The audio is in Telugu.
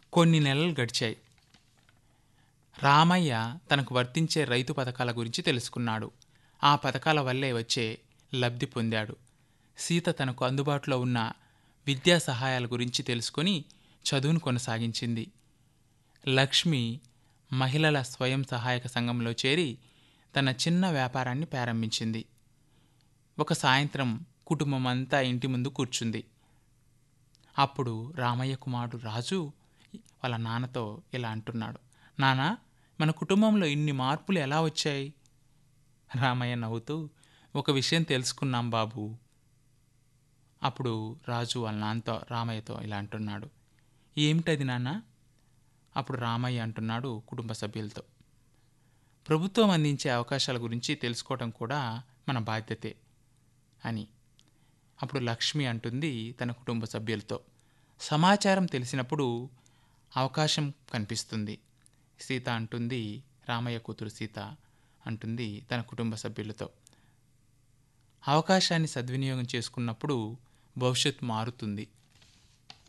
కొన్ని నెలలు గడిచాయి రామయ్య తనకు వర్తించే రైతు పథకాల గురించి తెలుసుకున్నాడు ఆ పథకాల వల్లే వచ్చే లబ్ధి పొందాడు సీత తనకు అందుబాటులో ఉన్న విద్యా సహాయాల గురించి తెలుసుకొని చదువును కొనసాగించింది లక్ష్మి మహిళల స్వయం సహాయక సంఘంలో చేరి తన చిన్న వ్యాపారాన్ని ప్రారంభించింది ఒక సాయంత్రం కుటుంబం అంతా ఇంటి ముందు కూర్చుంది అప్పుడు రామయ్య కుమారుడు రాజు వాళ్ళ నాన్నతో ఇలా అంటున్నాడు నానా మన కుటుంబంలో ఇన్ని మార్పులు ఎలా వచ్చాయి రామయ్య నవ్వుతూ ఒక విషయం తెలుసుకున్నాం బాబు అప్పుడు రాజు వాళ్ళ నాన్నతో రామయ్యతో ఇలా అంటున్నాడు ఏమిటది నాన్న అప్పుడు రామయ్య అంటున్నాడు కుటుంబ సభ్యులతో ప్రభుత్వం అందించే అవకాశాల గురించి తెలుసుకోవడం కూడా మన బాధ్యతే అని అప్పుడు లక్ష్మి అంటుంది తన కుటుంబ సభ్యులతో సమాచారం తెలిసినప్పుడు అవకాశం కనిపిస్తుంది సీత అంటుంది రామయ్య కూతురు సీత అంటుంది తన కుటుంబ సభ్యులతో అవకాశాన్ని సద్వినియోగం చేసుకున్నప్పుడు భవిష్యత్ మారుతుంది